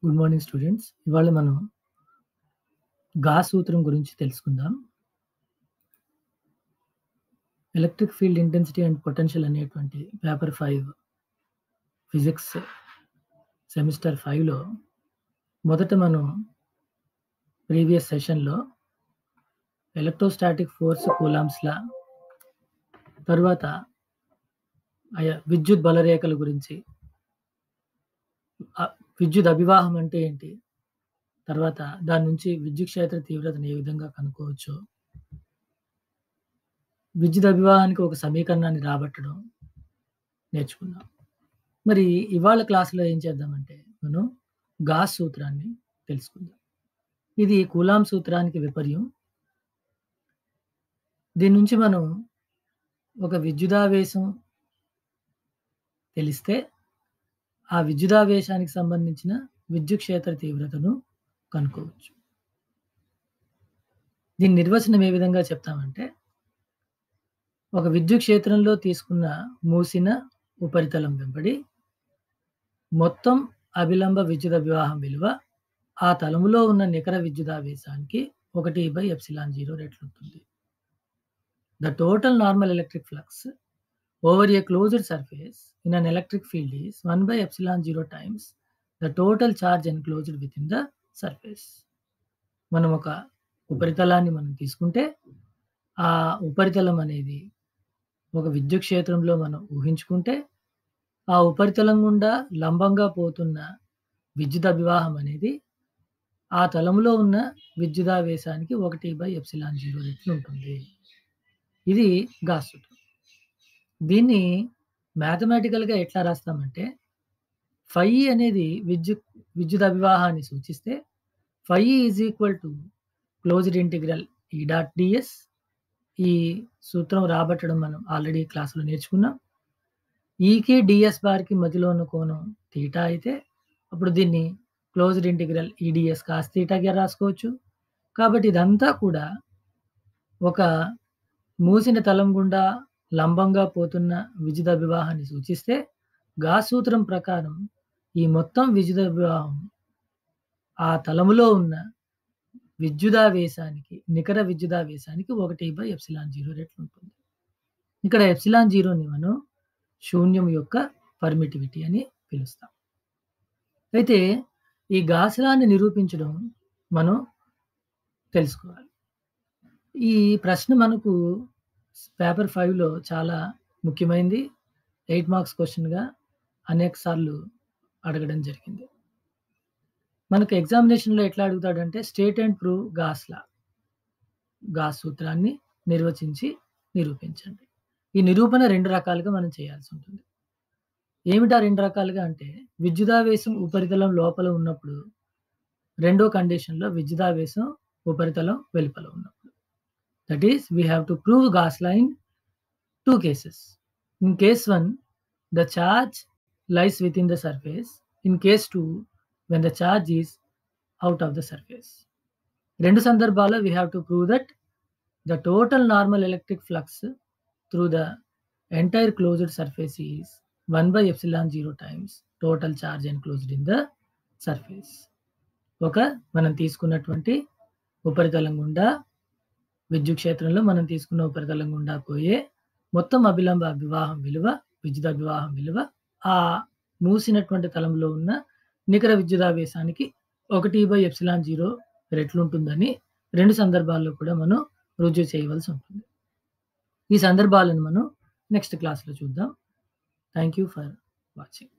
Good morning students. ఇవాళ మనం gas సూత్రం గురించి తెలుసుకుందాం. Electric field intensity and potential అనేటువంటి పేపర్ 5 ఫిజిక్స్ సెమిస్టర్ 5లో మొదట మనం ప్రీవియస్ సెషన్‌లో ఎలక్ట్రోస్టాటిక్ ఫోర్స్ కూలాంబ్స్ లా తరువాత అయ విద్యుత్ బలరేఖల గురించి ఆహ్, విద్యుత్ అభివాహం అంటే ఏంటి? తర్వాత దాని నుంచి విద్యుత్ క్షేత్ర తీవ్రతను ఏ విధంగా కనుక్కోవచ్చో విద్యుత్ అభివాహానికి ఒక సమీకరణాన్ని రాబట్టడం నేర్చుకున్నాం. మరి ఇవాళ క్లాస్‌లో ఏం చేద్దామంటే మనం గాస్ సూత్రాన్ని తెలుసుకుందాం. ఇది కూలాంబ్ సూత్రానికి విపర్యం. దీని నుంచి మనం ఒక విద్యుదావేశం తెలిస్తే ఆ విద్యుదావేశానికి సంబంధించిన విద్యుత్ క్షేత్ర తీవ్రతను కనుక్కోవచ్చు. దీని నిర్వచనం ఏ విధంగా చెప్తామంటే ఒక విద్యుత్ క్షేత్రంలో తీసుకున్న మూసిన ఉపరితలం వెంబడి మొత్తం అభిలంబ విద్యుత్ అభివాహం విలువ ఆ తలములో ఉన్న నికర విద్యుదావేశానికి 1/ఎప్సిలాన్ 0 రెట్లుంటుంది. The total normal electric flux over a closed surface in an electric field is 1/ఎప్సిలాన్ 0 times the total charge enclosed within the surface. మనం ఒక ఉపరితలాన్ని మనం తీసుకుంటే ఆ ఉపరితలం అనేది ఒక విద్యుత్ క్షేత్రంలో మనం ఊహించుకుంటే ఆ ఉపరితలం గుండా లంబంగా పోతున్న విద్యుత్ అభివాహం అనేది ఆ తలములో ఉన్న విద్యుదావేశానికి 1/ఎప్సిలాన్ 0 రెట్లుంటుంది. ఇది గాస్ సూత్రం. దీన్ని మ్యాథమెటికల్‌గా ఎట్లా రాస్తామంటే ఫై అనేది విద్యుత్ విద్యుత్ అభివాహాన్ని సూచిస్తే phi is equal to closed integral E dot D S ఈ సూత్రం రాబట్టడం మనం ఆల్రెడీ క్లాస్‌లో నేర్చుకున్నాం. ఈకి డిఎస్ బార్‌కి మధ్యలో ఉన్న కోణం థీటా అయితే అప్పుడు దీన్ని క్లోజ్డ్ ఇంటిగ్రల్ ఈడీఎస్ కాస్ థీటాగా రాసుకోవచ్చు. కాబట్టి ఇదంతా కూడా ఒక మూసిన తలం గుండా లంబంగా పోతున్న విద్యుత్ అభివాహాన్ని సూచిస్తే గాస్ సూత్రం ప్రకారం ఈ మొత్తం విద్యుత్ అభివాహం ఆ తలములో ఉన్న విద్యుదావేశానికి నికర విద్యుదావేశానికి 1/ఎప్సిలాన్ 0 రెట్లుంటుంది. ఇక్కడ ఎప్సిలాన్ 0ని మనం శూన్యం యొక్క పర్మిటివిటీ అని పిలుస్తాం. అయితే ఈ గాస్ లాని నిరూపించడం మనం తెలుసుకోవాలి. ఈ ప్రశ్న మనకు పేపర్ 5లో చాలా ముఖ్యమైనది. 8 మార్క్స్ క్వెషన్‌గా అనేక సార్లు అడగడం జరిగింది. మనకు ఎగ్జామినేషన్‌లో ఎట్లా అడుగుతాడంటే state and prove Gauss law. గాస్ సూత్రాన్ని నిర్వచించి నిరూపించండి. ఈ నిరూపణ 2 రకాలుగా మనం చేయాల్సి ఉంటుంది. ఏమిటా 2 రకాలుగా అంటే విద్యుదావేశం ఉపరితలం లోపల ఉన్నప్పుడు రెండో కండిషన్‌లో విద్యుదావేశం ఉపరితలం వెలుపల ఉన్నప్పుడు. That is we have to prove Gauss law in 2 cases. In case 1 the charge lies within the surface. In case 2 when the charge is out of the surface. 2 సందర్భాల్లో we have to prove that the total normal electric flux through the entire closed surface is 1/ఎప్సిలాన్ 0 times total charge enclosed in the surface. ఒక మనం తీసుకున్నటువంటి ఉపరితలం గుండా విద్యుత్ క్షేత్రంలో మనం తీసుకున్న ఉపరితలం గుండా పోయే మొత్తం అభిలంబ అభివాహం విలువ విద్యుత్ అభివాహం విలువ ఆ మూసినటువంటి తలంలో ఉన్న నికర విద్యుదావేశానికి 1/ఎప్సిలాన్ 0 రెట్లుంటుందని 2 సందర్భాల్లో కూడా మనం రుజువు చేయవలసి ఉంటుంది. ఈ సందర్భాలను మనం నెక్స్ట్ క్లాస్‌లో చూద్దాం. Thank you for watching.